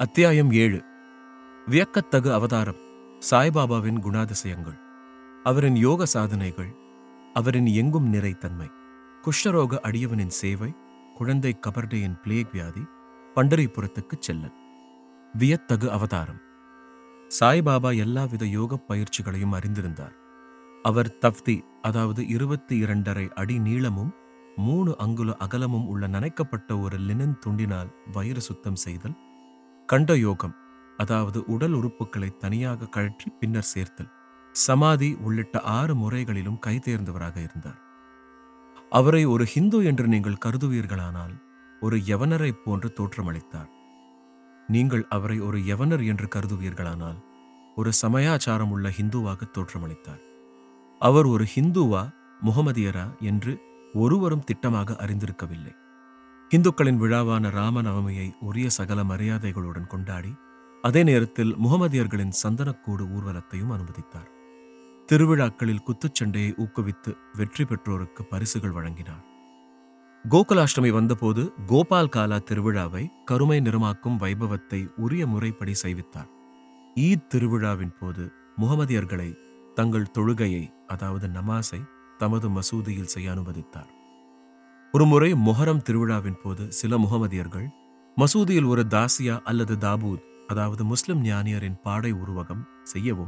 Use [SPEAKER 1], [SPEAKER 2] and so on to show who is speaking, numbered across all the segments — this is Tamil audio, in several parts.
[SPEAKER 1] அத்தியாயம் ஏழு வியக்கத்தகு அவதாரம் சாய்பாபாவின் குணாதிசயங்கள் அவரின் யோக சாதனைகள் அவரின் எங்கும் நிறைத்தன்மை குஷ்டரோக அடியவனின் சேவை குழந்தை கபர்டேயின் பிளேக் வியாதி பண்டரிபுரத்துக்குச் செல்லல் வியத்தகு அவதாரம் சாய்பாபா எல்லாவித யோகப் பயிற்சிகளையும் அறிந்திருந்தார் அவர் தப்தி அதாவது இருபத்தி இரண்டரை அடி நீளமும் மூணு அங்குல அகலமும் உள்ள நனைக்கப்பட்ட ஒரு லினன் துண்டினால் வயிறு சுத்தம் செய்தல் கண்ட யோகம் அதாவது உடல் உறுப்புகளை தனியாக கழற்றி பின்னர் சேர்த்தல் சமாதி உள்ளிட்ட ஆறு முறைகளிலும் கைதேர்ந்தவராக இருந்தார் அவரை ஒரு ஹிந்து என்று நீங்கள் கருதுவீர்களானால் ஒரு யவனரைப் போன்று தோற்றமளித்தார் நீங்கள் அவரை ஒரு யவனர் என்று கருதுவீர்களானால் ஒரு சமயாச்சாரம் உள்ள ஹிந்துவாக தோற்றமளித்தார் அவர் ஒரு ஹிந்துவா முகமதியரா என்று ஒருவரும் திட்டமாக அறிந்திருக்கவில்லை இந்துக்களின் விழாவான ராமநவமியை உரிய சகல மரியாதைகளுடன் கொண்டாடி அதே நேரத்தில் முகமதியர்களின் சந்தனக்கூடு ஊர்வலத்தையும் அனுமதித்தார் திருவிழாக்களில் குத்துச்சண்டையை ஊக்குவித்து வெற்றி பெற்றோருக்கு பரிசுகள் வழங்கினார் கோகுலாஷ்டமி வந்தபோது கோபால் காலா திருவிழாவை கருமை நிறமாக்கும் வைபவத்தை உரிய முறைப்படி செய்வித்தார் ஈத் திருவிழாவின் போது முகமதியர்களை தங்கள் தொழுகையை அதாவது நமாஸை தமது மசூதியில் செய்ய அனுமதித்தார் ஒருமுறை மொஹரம் திருவிழாவின் போது சில முகமதியர்கள் மசூதியில் ஒரு தாசியா அல்லது தாபூத் அதாவது முஸ்லிம் ஞானியரின் பாடை உருவகம் செய்யவும்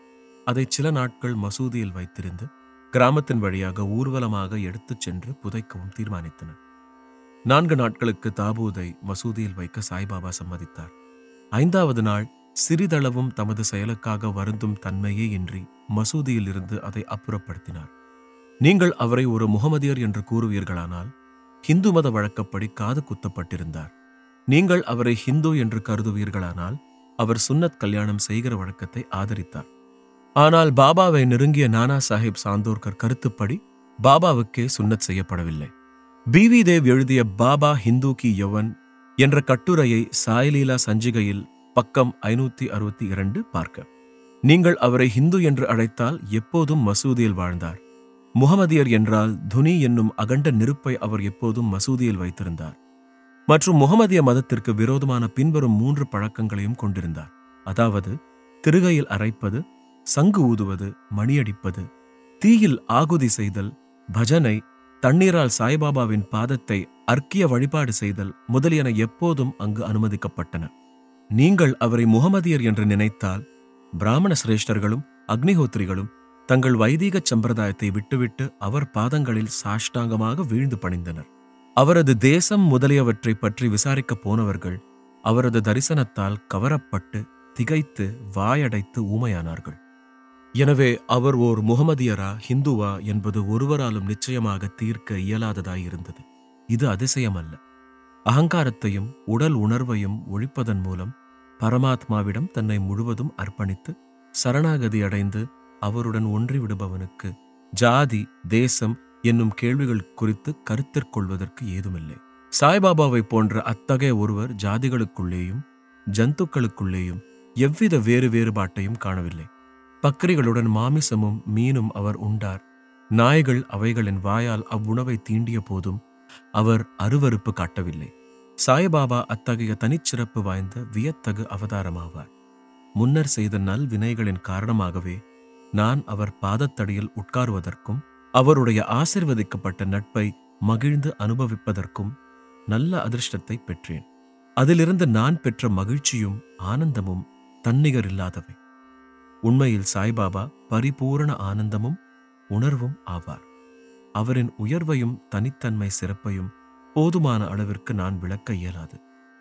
[SPEAKER 1] அதை சில நாட்கள் மசூதியில் வைத்திருந்து கிராமத்தின் வழியாக ஊர்வலமாக எடுத்துச் சென்று புதைக்கவும் தீர்மானித்தனர் நான்கு நாட்களுக்கு தாபூதை மசூதியில் வைக்க சாய்பாபா சம்மதித்தார் ஐந்தாவது நாள் சிறிதளவும் தமது செயலுக்காக வருந்தும் தன்மையே இன்றி மசூதியில் இருந்து அதை அப்புறப்படுத்தினார் நீங்கள் அவரை ஒரு முகமதியர் என்று கூறுவீர்களானால் ஹிந்து மத வழக்கப்படி காது குத்தப்பட்டிருந்தார் நீங்கள் அவரை ஹிந்து என்று கருதுவீர்களானால் அவர் சுன்னத் கல்யாணம் செய்கிற வழக்கத்தை ஆதரித்தார் ஆனால் பாபாவை நெருங்கிய நானா சாஹிப் சாந்தோர்கர் கருத்துப்படி பாபாவுக்கே சுன்னத் செய்யப்படவில்லை பி வி தேவ் எழுதிய பாபா ஹிந்து கி யவன் என்ற கட்டுரையை சாய்லீலா சஞ்சிகையில் பக்கம் ஐநூத்தி அறுபத்தி இரண்டு பார்க்க நீங்கள் அவரை ஹிந்து என்று அழைத்தால் எப்போதும் மசூதியில் வாழ்ந்தார் முகமதியர் என்றால் துனி என்னும் அகண்ட நெருப்பை அவர் எப்போதும் மசூதியில் வைத்திருந்தார் மற்றும் முகமதிய மதத்திற்கு விரோதமான பின்வரும் மூன்று பழக்கங்களையும் கொண்டிருந்தார் அதாவது திருகையில் அரைப்பது சங்கு ஊதுவது மணியடிப்பது தீயில் ஆகுதி செய்தல் பஜனை தண்ணீரால் சாய்பாபாவின் பாதத்தை அர்க்கிய வழிபாடு செய்தல் முதலியன எப்போதும் அங்கு அனுமதிக்கப்பட்டன நீங்கள் அவரை முகமதியர் என்று நினைத்தால் பிராமண சிரேஷ்டர்களும் அக்னிஹோத்திரிகளும் தங்கள் வைதீக சம்பிரதாயத்தை விட்டுவிட்டு அவர் பாதங்களில் சாஷ்டாங்கமாக வீழ்ந்து பணிந்தனர் அவரது தேசம் முதலியவற்றை பற்றி விசாரிக்கப் போனவர்கள் அவரது தரிசனத்தால் கவரப்பட்டு திகைத்து வாயடைத்து ஊமையானார்கள் எனவே அவர் ஓர் முகமதியரா ஹிந்துவா என்பது ஒருவராலும் நிச்சயமாக தீர்க்க இயலாததாயிருந்தது இது அதிசயமல்ல அகங்காரத்தையும் உடல் உணர்வையும் ஒழிப்பதன் மூலம் பரமாத்மாவிடம் தன்னை முழுவதும் அர்ப்பணித்து சரணாகதி அடைந்து அவருடன் ஒன்றிவிடுபவனுக்கு ஜாதி தேசம் என்னும் கேள்விகள் குறித்து கருத்திற்கொள்வதற்கு ஏதுமில்லை சாய்பாபாவை போன்ற அத்தகைய ஒருவர் ஜாதிகளுக்குள்ளேயும் ஜந்துக்களுக்குள்ளேயும் எவ்வித வேறு வேறுபாட்டையும் காணவில்லை பக்கிரிகளுடன் மாமிசமும் மீனும் அவர் உண்டார் நாய்கள் அவைகளின் வாயால் அவ்வுணவை தீண்டிய போதும் அவர் அருவருப்பு காட்டவில்லை சாய்பாபா அத்தகைய தனிச்சிறப்பு வாய்ந்த வியத்தகு அவதாரமாவார் முன்னர் செய்த நல் வினைகளின் காரணமாகவே நான் அவர் பாதத்தடியில் உட்காருவதற்கும் அவருடைய ஆசிர்வதிக்கப்பட்ட நட்பை மகிழ்ந்து அனுபவிப்பதற்கும் நல்ல அதிர்ஷ்டத்தை பெற்றேன் அதிலிருந்து நான் பெற்ற மகிழ்ச்சியும் ஆனந்தமும் தன்னிகரில்லாதவை உண்மையில் சாய்பாபா பரிபூரண ஆனந்தமும் உணர்வும் ஆவார் அவரின் உயர்வையும் தனித்தன்மை சிறப்பையும் போதுமான அளவிற்கு நான் விளக்க இயலாது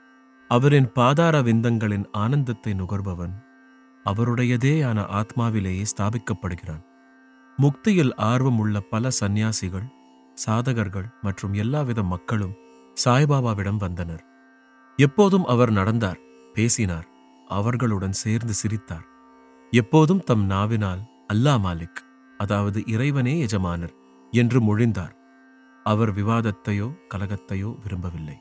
[SPEAKER 1] அவரின் பாதார விந்தங்களின் ஆனந்தத்தை நுகர்பவன் அவருடையதேயான ஆத்மாவிலேயே ஸ்தாபிக்கப்படுகிறான் முக்தியில் ஆர்வம் உள்ள பல சந்நியாசிகள் சாதகர்கள் மற்றும் எல்லாவித மக்களும் சாய்பாபாவிடம் வந்தனர் எப்போதும் அவர் நடந்தார் பேசினார் அவர்களுடன் சேர்ந்து சிரித்தார் எப்போதும் தம் நாவினால் அல்லா மாலிக் அதாவது இறைவனே எஜமானர் என்று மொழிந்தார் அவர் விவாதத்தையோ கலகத்தையோ விரும்பவில்லை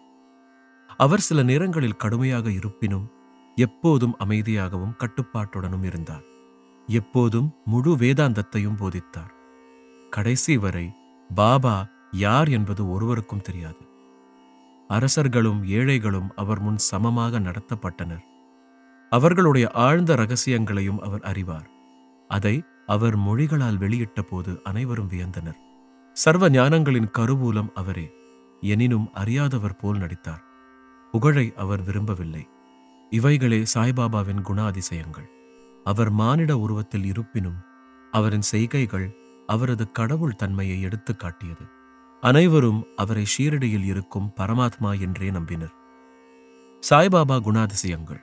[SPEAKER 1] அவர் சில நேரங்களில் கடுமையாக இருப்பினும் எப்போதும் அமைதியாகவும் கட்டுப்பாட்டுடனும் இருந்தார் எப்போதும் முழு வேதாந்தத்தையும் போதித்தார் கடைசி வரை பாபா யார் என்பது ஒருவருக்கும் தெரியாது அரசர்களும் ஏழைகளும் அவர் முன் சமமாக நடத்தப்பட்டனர் அவர்களுடைய ஆழ்ந்த ரகசியங்களையும் அவர் அறிவார் அதை அவர் மொழிகளால் வெளியிட்ட போது அனைவரும் வியந்தனர் சர்வ ஞானங்களின் கருவூலம் அவரே எனினும் அறியாதவர் போல் நடித்தார் புகழை அவர் விரும்பவில்லை இவைகளே சாய்பாபாவின் குணாதிசயங்கள் அவர் மானிட உருவத்தில் இருப்பினும் அவரின் செய்கைகள் அவரது கடவுள் தன்மையை எடுத்துக் காட்டியது அனைவரும் அவரை ஷீரடியில் இருக்கும் பரமாத்மா என்றே நம்பினர் சாய்பாபா குணாதிசயங்கள்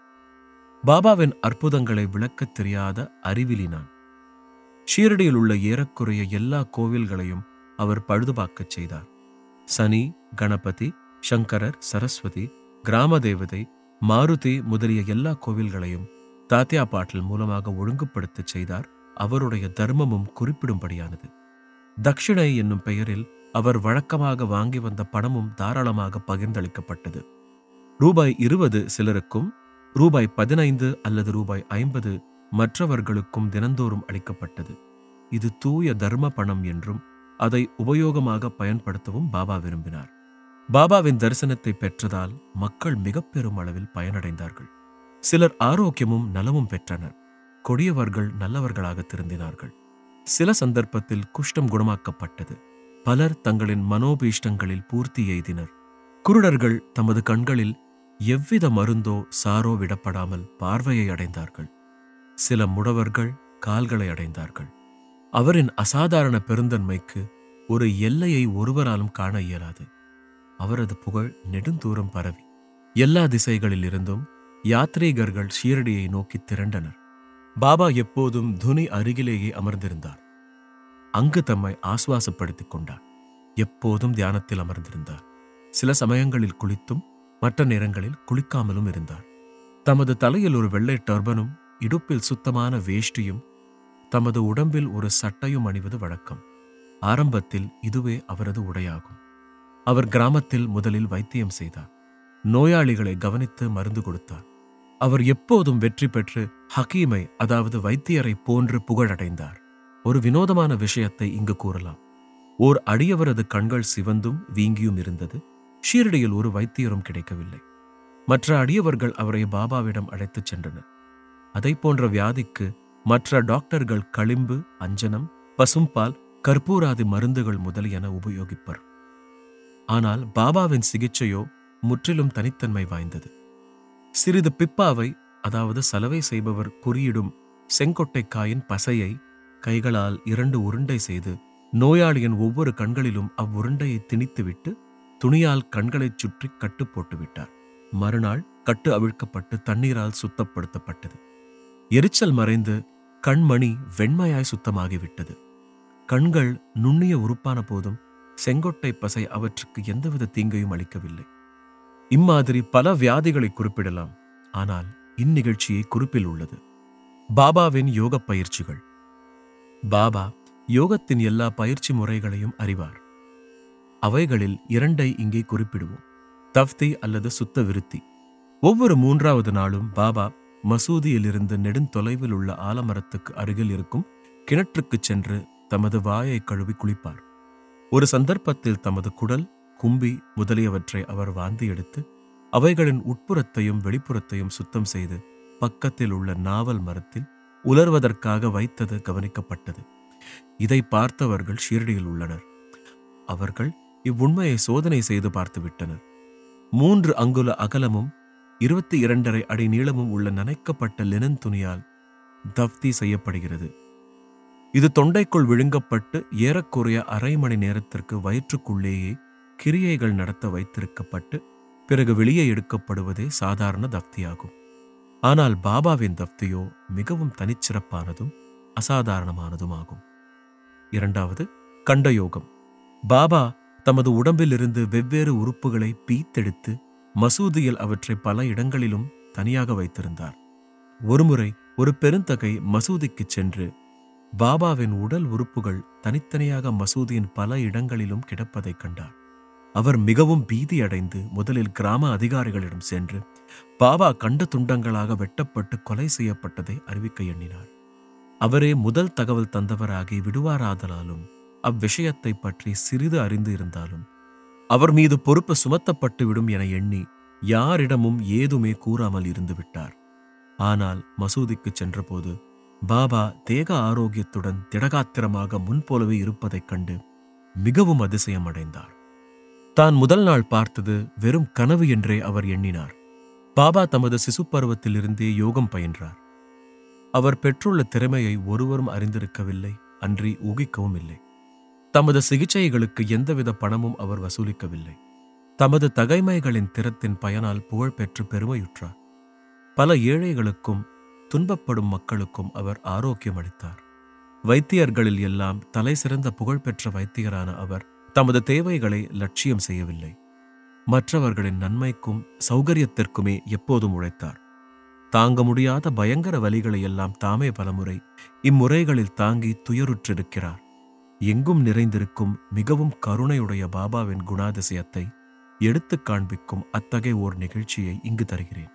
[SPEAKER 1] பாபாவின் அற்புதங்களை விளக்கத் தெரியாத அறிவிலி நான் ஷீரடியில் உள்ள ஏறக்குறைய எல்லா கோவில்களையும் அவர் பழுதுபார்க்கச் செய்தார் சனி கணபதி சங்கரர் சரஸ்வதி கிராம தேவதை மாருதி முதலிய எல்லா கோவில்களையும் தாத்தியா பாட்டில் மூலமாக ஒழுங்குபடுத்தச் செய்தார் அவருடைய தர்மமும் குறிப்பிடும்படியானது தக்ஷிணை என்னும் பெயரில் அவர் வழக்கமாக வாங்கி வந்த பணமும் தாராளமாக பகிர்ந்தளிக்கப்பட்டது ரூபாய் இருபது சிலருக்கும் ரூபாய் பதினைந்து அல்லது ரூபாய் ஐம்பது மற்றவர்களுக்கும் தினந்தோறும் அளிக்கப்பட்டது இது தூய தர்ம பணம் என்றும் அதை உபயோகமாக பயன்படுத்தவும் பாபா விரும்பினார் பாபாவின் தரிசனத்தை பெற்றதால் மக்கள் மிக பெரும் அளவில் பயனடைந்தார்கள் சிலர் ஆரோக்கியமும் நலமும் பெற்றனர் கொடியவர்கள் நல்லவர்களாக திருந்தினார்கள் சில சந்தர்ப்பத்தில் குஷ்டம் குணமாக்கப்பட்டது பலர் தங்களின் மனோபீஷ்டங்களில் பூர்த்தி எய்தினர் குருடர்கள் தமது கண்களில் எவ்வித மருந்தோ சாரோ விடப்படாமல் பார்வையை அடைந்தார்கள் சில முடவர்கள் கால்களை அடைந்தார்கள் அவரின் அசாதாரண பெருந்தன்மைக்கு ஒரு எல்லையை ஒருவராலும் காண இயலாது அவரது புகழ் நெடுந்தூரம் பரவி எல்லா திசைகளில் இருந்தும் யாத்ரீகர்கள் ஷீரடியை நோக்கி திரண்டனர் பாபா எப்போதும் துனி அருகிலேயே அமர்ந்திருந்தார் அங்கு தம்மை ஆசுவாசப்படுத்திக் கொண்டார் எப்போதும் தியானத்தில் அமர்ந்திருந்தார் சில சமயங்களில் குளித்தும் மற்ற நேரங்களில் குளிக்காமலும் இருந்தார் தமது தலையில் ஒரு வெள்ளை டர்பனும் இடுப்பில் சுத்தமான வேஷ்டியும் தமது உடம்பில் ஒரு சட்டையும் அணிவது வழக்கம் ஆரம்பத்தில் இதுவே அவரது உடையாகும் அவர் கிராமத்தில் முதலில் வைத்தியம் செய்தார் நோயாளிகளை கவனித்து மருந்து கொடுத்தார் அவர் எப்போதும் வெற்றி பெற்று ஹக்கீமை அதாவது வைத்தியரை போன்று புகழடைந்தார் ஒரு வினோதமான விஷயத்தை இங்கு கூறலாம் ஓர் அடியவரது கண்கள் சிவந்தும் வீங்கியும் இருந்தது ஷீரடியில் ஒரு வைத்தியரும் கிடைக்கவில்லை மற்ற அடியவர்கள் அவரை பாபாவிடம் அழைத்துச் சென்றனர் அதை போன்ற வியாதிக்கு மற்ற டாக்டர்கள் களிம்பு அஞ்சனம் பசும்பால் கற்பூராதி மருந்துகள் முதலியன உபயோகிப்பர் ஆனால் பாபாவின் சிகிச்சையோ முற்றிலும் தனித்தன்மை வாய்ந்தது சிறிது பிப்பாவை அதாவது சலவை செய்பவர் குறியிடும் செங்கொட்டைக்காயின் பசையை கைகளால் இரண்டு உருண்டை செய்து நோயாளியின் ஒவ்வொரு கண்களிலும் அவ்வுருண்டையை திணித்துவிட்டு துணியால் கண்களைச் சுற்றி கட்டு போட்டு விட்டார் மறுநாள் கட்டு அவிழ்க்கப்பட்டு தண்ணீரால் சுத்தப்படுத்தப்பட்டது எரிச்சல் மறைந்து கண்மணி வெண்மையாய் சுத்தமாகிவிட்டது கண்கள் நுண்ணிய உறுப்பான போதும் செங்கொட்டை பசை அவற்றுக்கு எந்தவித தீங்கையும் அளிக்கவில்லை இம்மாதிரி பல வியாதிகளை குறிப்பிடலாம் ஆனால் இந்நிகழ்ச்சியை குறிப்பில் உள்ளது பாபாவின் யோக பயிற்சிகள் பாபா யோகத்தின் எல்லா பயிற்சி முறைகளையும் அறிவார் அவைகளில் இரண்டை இங்கே குறிப்பிடுவோம் தஃப்தி அல்லது சுத்த விருத்தி ஒவ்வொரு மூன்றாவது நாளும் பாபா மசூதியிலிருந்து நெடுந்தொலைவில் உள்ள ஆலமரத்துக்கு அருகில் இருக்கும் கிணற்றுக்குச் சென்று தமது வாயை கழுவி குளிப்பார் ஒரு சந்தர்ப்பத்தில் தமது குடல் கும்பி முதலியவற்றை அவர் வாந்தி எடுத்து அவைகளின் உட்புறத்தையும் வெளிப்புறத்தையும் சுத்தம் செய்து பக்கத்தில் உள்ள நாவல் மரத்தில் உலர்வதற்காக வைத்தது கவனிக்கப்பட்டது இதை பார்த்தவர்கள் ஷீரடியில் உள்ளனர் அவர்கள் இவ்வுண்மையை சோதனை செய்து பார்த்துவிட்டனர் மூன்று அங்குல அகலமும் இருபத்தி இரண்டரை அடி நீளமும் உள்ள நனைக்கப்பட்ட லினன் துணியால் தப்தி செய்யப்படுகிறது இது தொண்டைக்குள் விழுங்கப்பட்டு ஏறக்குறைய அரை மணி நேரத்திற்கு வயிற்றுக்குள்ளேயே கிரியைகள் நடத்த வைத்திருக்கப்பட்டு பிறகு வெளியே எடுக்கப்படுவதே சாதாரண தப்தியாகும் ஆனால் பாபாவின் தப்தியோ மிகவும் தனிச்சிறப்பானதும் அசாதாரணமானதுமாகும் இரண்டாவது கண்டயோகம் பாபா தமது உடம்பிலிருந்து வெவ்வேறு உறுப்புகளை பீத்தெடுத்து மசூதியில் அவற்றை பல இடங்களிலும் தனியாக வைத்திருந்தார் ஒருமுறை ஒரு பெருந்தகை மசூதிக்குச் சென்று பாபாவின் உடல் உறுப்புகள் தனித்தனியாக மசூதியின் பல இடங்களிலும் கிடப்பதைக் கண்டார் அவர் மிகவும் பீதியடைந்து முதலில் கிராம அதிகாரிகளிடம் சென்று பாபா கண்ட துண்டங்களாக வெட்டப்பட்டு கொலை செய்யப்பட்டதை அறிவிக்க எண்ணினார் அவரே முதல் தகவல் தந்தவராகி விடுவாராதலாலும் அவ்விஷயத்தை பற்றி சிறிது அறிந்து இருந்தாலும் அவர் மீது பொறுப்பு சுமத்தப்பட்டு விடும் என எண்ணி யாரிடமும் ஏதுமே கூறாமல் இருந்து விட்டார் ஆனால் மசூதிக்கு சென்றபோது பாபா தேக ஆரோக்கியத்துடன் திடகாத்திரமாக முன்போலவே இருப்பதைக் கண்டு மிகவும் அதிசயம் அடைந்தார் தான் முதல் நாள் பார்த்தது வெறும் கனவு என்றே அவர் எண்ணினார் பாபா தமது சிசு பருவத்திலிருந்தே யோகம் பயின்றார் அவர் பெற்றுள்ள திறமையை ஒருவரும் அறிந்திருக்கவில்லை அன்றி ஊகிக்கவும் இல்லை தமது சிகிச்சைகளுக்கு எந்தவித பணமும் அவர் வசூலிக்கவில்லை தமது தகைமைகளின் திறத்தின் பயனால் புகழ் பெற்று பெருமையுற்றார் பல ஏழைகளுக்கும் துன்பப்படும் மக்களுக்கும் அவர் ஆரோக்கியம் அளித்தார் வைத்தியர்களில் எல்லாம் தலை சிறந்த புகழ்பெற்ற வைத்தியரான அவர் தமது தேவைகளை லட்சியம் செய்யவில்லை மற்றவர்களின் நன்மைக்கும் சௌகரியத்திற்குமே எப்போதும் உழைத்தார் தாங்க முடியாத பயங்கர வலிகளை எல்லாம் தாமே பலமுறை இம்முறைகளில் தாங்கி துயருற்றிருக்கிறார் எங்கும் நிறைந்திருக்கும் மிகவும் கருணையுடைய பாபாவின் குணாதிசயத்தை எடுத்துக் காண்பிக்கும் அத்தகைய ஓர் நிகழ்ச்சியை இங்கு தருகிறேன்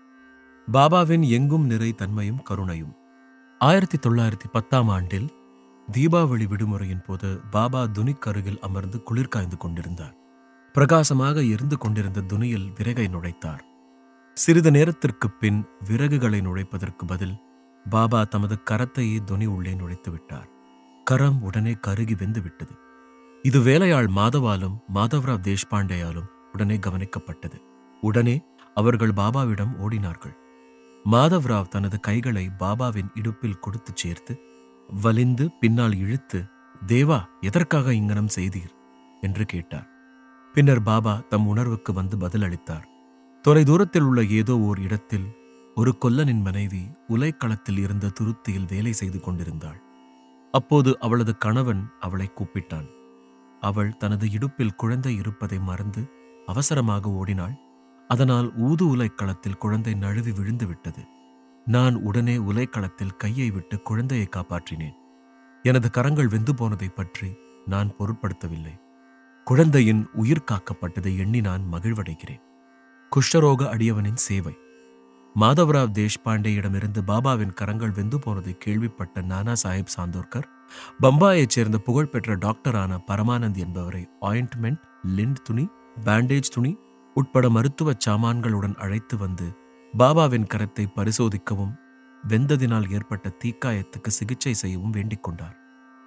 [SPEAKER 1] பாபாவின் எங்கும் நிறை தன்மையும் கருணையும் ஆயிரத்தி தொள்ளாயிரத்தி பத்தாம் ஆண்டில் தீபாவளி விடுமுறையின் போது பாபா துனிக் அருகில் அமர்ந்து குளிர் காய்ந்து கொண்டிருந்தார் பிரகாசமாக எரிந்து கொண்டிருந்த துனியில் விறகை நுழைத்தார் சிறிது நேரத்திற்குப் பின் விறகுகளை நுழைப்பதற்கு பதில் பாபா தமது கரத்தையே துனி உள்ளே நுழைத்து விட்டார் கரம் உடனே கருகி வெந்து விட்டது இது வேலையாள் மாதவாலும் மாதவராவ் தேஷ்பாண்டேயாலும் உடனே கவனிக்கப்பட்டது உடனே அவர்கள் பாபாவிடம் ஓடினார்கள் மாதவராவ் தனது கைகளை பாபாவின் இடுப்பில் கொடுத்து சேர்த்து வலிந்து பின்னால் இழுத்து தேவா எதற்காக இங்கனம் செய்தீர் என்று கேட்டார் பின்னர் பாபா தம் உணர்வுக்கு வந்து பதிலளித்தார் தொலை தூரத்தில் உள்ள ஏதோ ஓர் இடத்தில் ஒரு கொல்லனின் மனைவி உலைக்களத்தில் இருந்த துருத்தியில் வேலை செய்து கொண்டிருந்தாள் அப்போது அவளது கணவன் அவளை கூப்பிட்டான் அவள் தனது இடுப்பில் குழந்தை இருப்பதை மறந்து அவசரமாக ஓடினாள் அதனால் ஊது உலைக்களத்தில் குழந்தை நழுவி விழுந்து விட்டது நான் உடனே உலைக்களத்தில் கையை விட்டு குழந்தையை காப்பாற்றினேன் எனது கரங்கள் வெந்து போனதைப் பற்றி நான் பொருட்படுத்தவில்லை குழந்தையின் உயிர் காக்கப்பட்டதை எண்ணி நான் மகிழ்வடைகிறேன் குஷ்டரோக அடியவனின் சேவை மாதவராவ் தேஷ்பாண்டேயிடமிருந்து பாபாவின் கரங்கள் வெந்து போனதை கேள்விப்பட்ட நானா சாஹிப் சாந்தோர்கர் பம்பாயைச் சேர்ந்த புகழ்பெற்ற டாக்டரான பரமானந்த் என்பவரை ஆயின்ட்மெண்ட் லிண்ட் துணி பேண்டேஜ் துணி உட்பட மருத்துவச் சாமான்களுடன் அழைத்து வந்து பாபாவின் கரத்தை பரிசோதிக்கவும் வெந்ததினால் ஏற்பட்ட தீக்காயத்துக்கு சிகிச்சை செய்யவும் வேண்டிக் கொண்டார்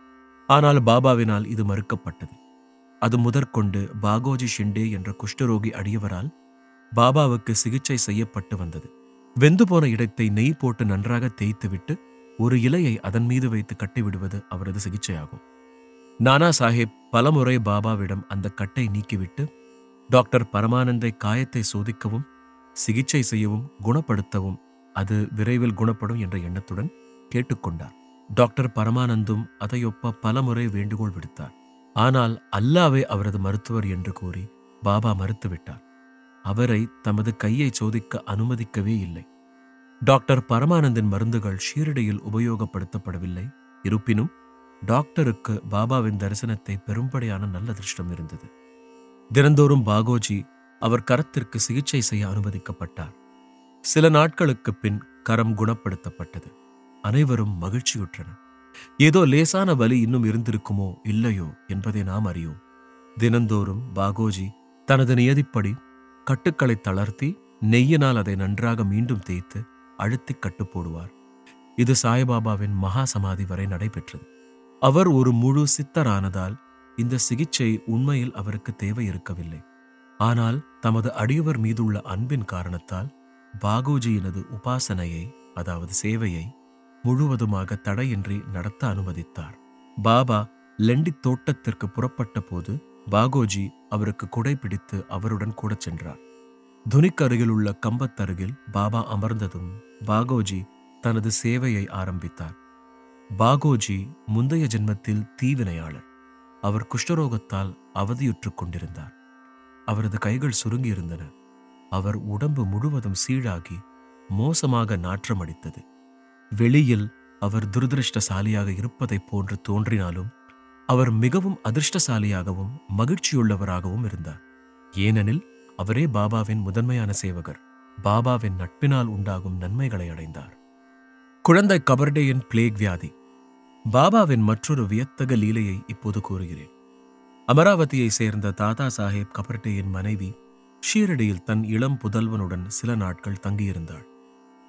[SPEAKER 1] ஆனால் பாபாவினால் இது மறுக்கப்பட்டது அது முதற்கொண்டு பாகோஜி ஷிண்டே என்ற குஷ்டரோகி அடியவரால் பாபாவுக்கு சிகிச்சை செய்யப்பட்டு வந்தது வெந்து போன இடத்தை நெய் போட்டு நன்றாக தேய்த்துவிட்டு ஒரு இலையை அதன் மீது வைத்து கட்டிவிடுவது அவரது சிகிச்சையாகும் நானா சாஹேப் பலமுறை பாபாவிடம் அந்த கட்டை நீக்கிவிட்டு டாக்டர் பரமானந்தை காயத்தை சோதிக்கவும் சிகிச்சை செய்யவும் குணப்படுத்தவும் அது விரைவில் குணப்படும் என்ற எண்ணத்துடன் கேட்டுக்கொண்டார் டாக்டர் பரமானந்தும் அதையொப்ப பலமுறை வேண்டுகோள் விடுத்தார் ஆனால் அல்லாவே அவரது மருத்துவர் என்று கூறி பாபா மறுத்துவிட்டார் அவரை தமது கையை சோதிக்க அனுமதிக்கவே இல்லை டாக்டர் பரமானந்தின் மருந்துகள் ஷீரடியில் உபயோகப்படுத்தப்படவில்லை இருப்பினும் டாக்டருக்கு பாபாவின் தரிசனத்தை பெரும்படியான நல்ல அதிர்ஷ்டம் இருந்தது தினந்தோறும் பாகோஜி அவர் கரத்திற்கு சிகிச்சை செய்ய அனுமதிக்கப்பட்டார் சில நாட்களுக்குப் பின் கரம் குணப்படுத்தப்பட்டது அனைவரும் மகிழ்ச்சியுற்றனர் ஏதோ லேசான வலி இன்னும் இருந்திருக்குமோ இல்லையோ என்பதை நாம் அறியோம் தினந்தோறும் பாகோஜி தனது நியதிப்படி கட்டுக்களை தளர்த்தி நெய்யினால் அதை நன்றாக மீண்டும் தேய்த்து அழுத்தி கட்டு போடுவார் இது சாய்பாபாவின் மகா சமாதி வரை நடைபெற்றது அவர் ஒரு முழு சித்தரானதால் இந்த சிகிச்சை உண்மையில் அவருக்கு தேவை இருக்கவில்லை ஆனால் தமது அடியவர் மீதுள்ள அன்பின் காரணத்தால் பாகோஜியினது உபாசனையை அதாவது சேவையை முழுவதுமாக தடையின்றி நடத்த அனுமதித்தார் பாபா லெண்டி தோட்டத்திற்கு புறப்பட்ட போது பாகோஜி அவருக்கு குடை பிடித்து அவருடன் கூட சென்றார் துனிக்கு அருகில் உள்ள கம்பத்தருகில் பாபா அமர்ந்ததும் பாகோஜி தனது சேவையை ஆரம்பித்தார் பாகோஜி முந்தைய ஜென்மத்தில் தீவினையாளர் அவர் குஷ்டரோகத்தால் அவதியுற்றுக் கொண்டிருந்தார் அவரது கைகள் சுருங்கியிருந்தன அவர் உடம்பு முழுவதும் சீழாகி மோசமாக நாற்றமடித்தது வெளியில் அவர் துரதிருஷ்டசாலியாக இருப்பதைப் போன்று தோன்றினாலும் அவர் மிகவும் அதிர்ஷ்டசாலியாகவும் மகிழ்ச்சியுள்ளவராகவும் இருந்தார் ஏனெனில் அவரே பாபாவின் முதன்மையான சேவகர் பாபாவின் நட்பினால் உண்டாகும் நன்மைகளை அடைந்தார் குழந்தை கபர்டேயின் பிளேக் வியாதி பாபாவின் மற்றொரு வியத்தக லீலையை இப்போது கூறுகிறேன் அமராவதியை சேர்ந்த தாதா சாஹேப் கபர்டேயின் மனைவி ஷீரடியில் தன் இளம் புதல்வனுடன் சில நாட்கள் தங்கியிருந்தாள்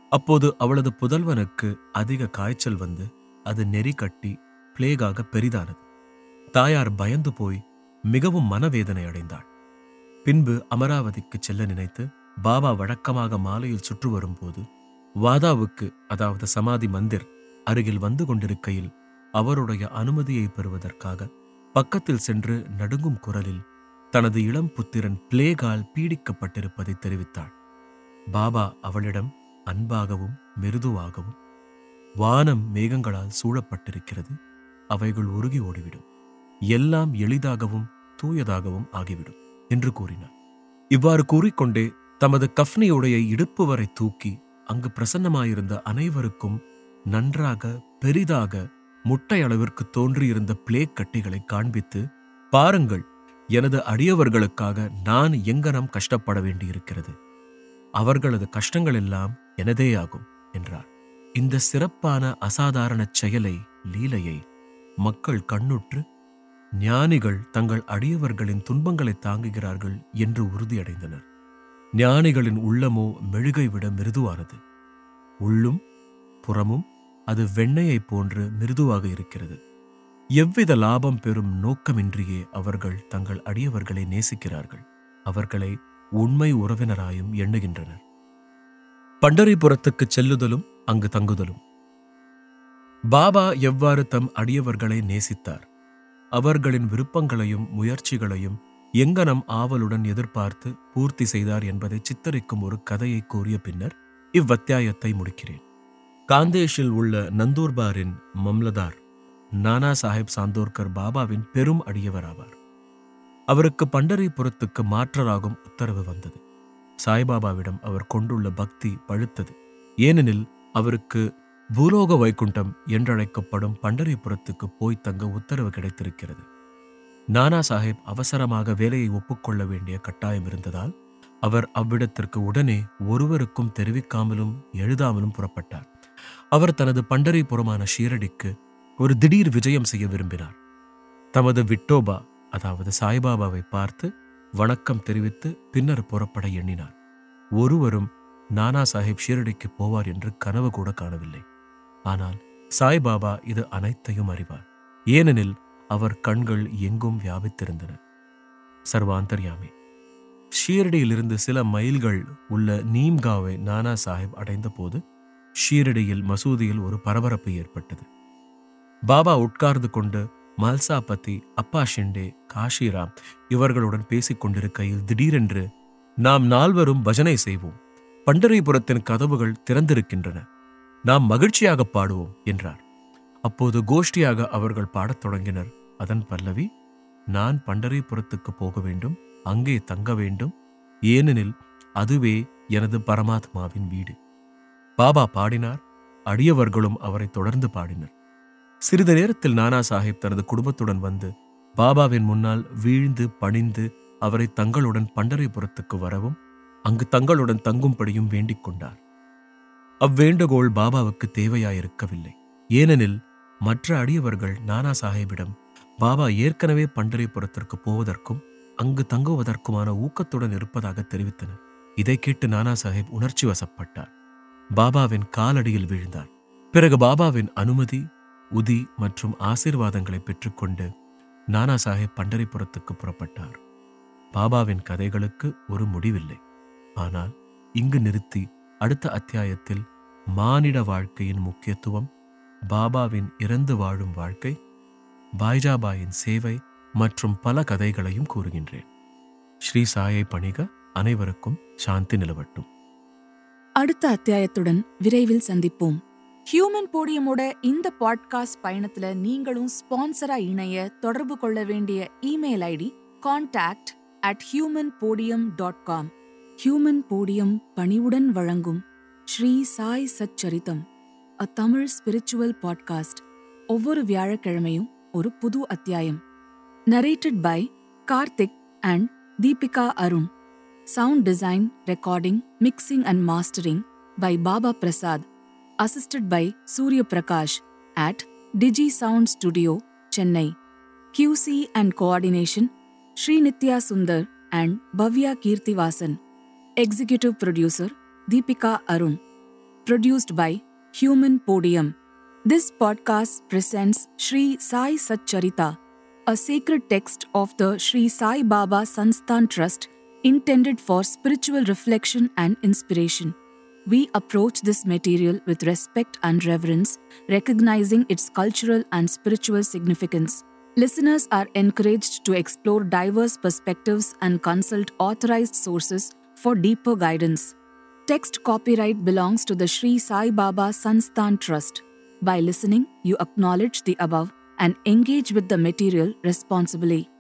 [SPEAKER 1] அப்போது அவளது புதல்வனுக்கு அதிக காய்ச்சல் வந்து அது நெறி கட்டி பிளேகாக பெரிதானது தாயார் பயந்து போய் மிகவும் மனவேதனை அடைந்தாள் பின்பு அமராவதிக்கு செல்ல நினைத்து பாபா வழக்கமாக மாலையில் சுற்று வரும்போது வாதாவுக்கு அதாவது சமாதி மந்திர் அருகில் வந்து கொண்டிருக்கையில் அவருடைய அனுமதியை பெறுவதற்காக பக்கத்தில் சென்று நடுங்கும் குரலில் தனது இளம் புத்திரன் பிளேகால் பீடிக்கப்பட்டிருப்பதை தெரிவித்தாள் பாபா அவளிடம் அன்பாகவும் மிருதுவாகவும் வானம் மேகங்களால் சூழப்பட்டிருக்கிறது அவைகள் உருகி ஓடிவிடும் எல்லாம் எளிதாகவும் தூயதாகவும் ஆகிவிடும் என்று கூறினார் இவ்வாறு கூறிக்கொண்டே தமது கஃப்னியுடைய இடுப்பு வரை தூக்கி அங்கு பிரசன்னமாயிருந்த அனைவருக்கும் நன்றாக பெரிதாக முட்டை அளவிற்கு தோன்றியிருந்த பிளேக் கட்டிகளை காண்பித்து பாருங்கள் எனது அடியவர்களுக்காக நான் எங்கனம் கஷ்டப்பட வேண்டியிருக்கிறது அவர்களது கஷ்டங்கள் எல்லாம் எனதேயாகும் என்றார் இந்த சிறப்பான அசாதாரண செயலை லீலையை மக்கள் கண்ணுற்று ஞானிகள் தங்கள் அடியவர்களின் துன்பங்களை தாங்குகிறார்கள் என்று உறுதியடைந்தனர் ஞானிகளின் உள்ளமோ மெழுகை விட மிருதுவானது உள்ளும் புறமும் அது வெண்ணையைப் போன்று மிருதுவாக இருக்கிறது எவ்வித லாபம் பெறும் நோக்கமின்றியே அவர்கள் தங்கள் அடியவர்களை நேசிக்கிறார்கள் அவர்களை உண்மை உறவினராயும் எண்ணுகின்றனர் பண்டரிபுரத்துக்கு செல்லுதலும் அங்கு தங்குதலும் பாபா எவ்வாறு தம் அடியவர்களை நேசித்தார் அவர்களின் விருப்பங்களையும் முயற்சிகளையும் எங்கனம் ஆவலுடன் எதிர்பார்த்து பூர்த்தி செய்தார் என்பதை சித்தரிக்கும் ஒரு கதையை கூறிய பின்னர் இவ்வத்தியாயத்தை முடிக்கிறேன் காந்தேஷில் உள்ள நந்தூர்பாரின் மம்லதார் நானா சாஹேப் சாந்தோர்கர் பாபாவின் பெரும் அடியவராவார் அவருக்கு பண்டரிபுரத்துக்கு மாற்றராகும் உத்தரவு வந்தது சாய்பாபாவிடம் அவர் கொண்டுள்ள பக்தி பழுத்தது ஏனெனில் அவருக்கு பூலோக வைகுண்டம் என்றழைக்கப்படும் பண்டரிபுரத்துக்கு போய் தங்க உத்தரவு கிடைத்திருக்கிறது நானா சாஹேப் அவசரமாக வேலையை ஒப்புக்கொள்ள வேண்டிய கட்டாயம் இருந்ததால் அவர் அவ்விடத்திற்கு உடனே ஒருவருக்கும் தெரிவிக்காமலும் எழுதாமலும் புறப்பட்டார் அவர் தனது பண்டரிபுரமான ஷீரடிக்கு ஒரு திடீர் விஜயம் செய்ய விரும்பினார் தமது விட்டோபா அதாவது சாய்பாபாவை பார்த்து வணக்கம் தெரிவித்து பின்னர் புறப்பட எண்ணினார் ஒருவரும் நானா சாஹேப் ஷீரடிக்கு போவார் என்று கனவு கூட காணவில்லை ஆனால் சாய்பாபா இது அனைத்தையும் அறிவார் ஏனெனில் அவர் கண்கள் எங்கும் வியாபித்திருந்தன சர்வாந்தர்யாமி ஷீரடியிலிருந்து சில மைல்கள் உள்ள நீம்காவை நானா சாஹிப் அடைந்தபோது ஷீரடியில் மசூதியில் ஒரு பரபரப்பு ஏற்பட்டது பாபா உட்கார்ந்து கொண்டு மல்சா பத்தி அப்பா ஷிண்டே காஷிராம் இவர்களுடன் பேசிக் கொண்டிருக்கையில் திடீரென்று நாம் நால்வரும் பஜனை செய்வோம் பண்டரிபுரத்தின் கதவுகள் திறந்திருக்கின்றன நாம் மகிழ்ச்சியாக பாடுவோம் என்றார் அப்போது கோஷ்டியாக அவர்கள் பாடத் தொடங்கினர் அதன் பல்லவி நான் பண்டரிபுரத்துக்கு போக வேண்டும் அங்கே தங்க வேண்டும் ஏனெனில் அதுவே எனது பரமாத்மாவின் வீடு பாபா பாடினார் அடியவர்களும் அவரை தொடர்ந்து பாடினர் சிறிது நேரத்தில் நானா சாஹிப் தனது குடும்பத்துடன் வந்து பாபாவின் முன்னால் வீழ்ந்து பணிந்து அவரை தங்களுடன் பண்டரிபுரத்துக்கு வரவும் அங்கு தங்களுடன் தங்கும்படியும் வேண்டிக் கொண்டார் அவ்வேண்டுகோள் பாபாவுக்கு தேவையாயிருக்கவில்லை ஏனெனில் மற்ற அடியவர்கள் நானா சாஹேபிடம் பாபா ஏற்கனவே பண்டரிபுரத்திற்கு போவதற்கும் அங்கு தங்குவதற்குமான ஊக்கத்துடன் இருப்பதாக தெரிவித்தனர் இதை கேட்டு நானா சாஹேப் உணர்ச்சி வசப்பட்டார் பாபாவின் காலடியில் விழுந்தார் பிறகு பாபாவின் அனுமதி உதி மற்றும் ஆசீர்வாதங்களை பெற்றுக்கொண்டு நானா சாஹேப் பண்டரிபுரத்துக்கு புறப்பட்டார் பாபாவின் கதைகளுக்கு ஒரு முடிவில்லை ஆனால் இங்கு நிறுத்தி அடுத்த அத்தியாயத்தில் மானிட வாழ்க்கையின் முக்கியத்துவம் பாபாவின் இறந்து வாழும் வாழ்க்கை பாய்ஜாபாயின் சேவை மற்றும் பல கதைகளையும் கூறுகின்றேன் ஸ்ரீ சாயை பணிக அனைவருக்கும் சாந்தி நிலவட்டும்
[SPEAKER 2] அடுத்த அத்தியாயத்துடன் விரைவில் சந்திப்போம் ஹியூமன் போடியமோட இந்த பாட்காஸ்ட் பயணத்துல நீங்களும் ஸ்பான்சரா இணைய தொடர்பு கொள்ள வேண்டிய email ID contact at human podium dot com human podium பணிவுடன் வழங்கும் Shri Sai Satcharitam a Tamil spiritual podcast ஒவ்வொரு வியாழக்கிழமையும் ஒரு புது அத்தியாயம் narrated by Karthik and Deepika Arun sound design recording mixing and mastering by Baba Prasad, assisted by Surya Prakash at Digi Sound Studio, Chennai. QC and coordination Sri Nitya Sundar and Bhavya Kirtivasan. Executive producer Deepika Arun. produced by Human Podium. This podcast presents Sri Sai Satcharita, a sacred text of the Sri Sai Baba Sansthan Trust intended for spiritual reflection and inspiration. We approach this material with respect and reverence, recognizing its cultural and spiritual significance. Listeners are encouraged to explore diverse perspectives and consult authorized sources for deeper guidance. Text copyright belongs to the Sri Sai Baba Sansthan Trust. By listening, you acknowledge the above and engage with the material responsibly.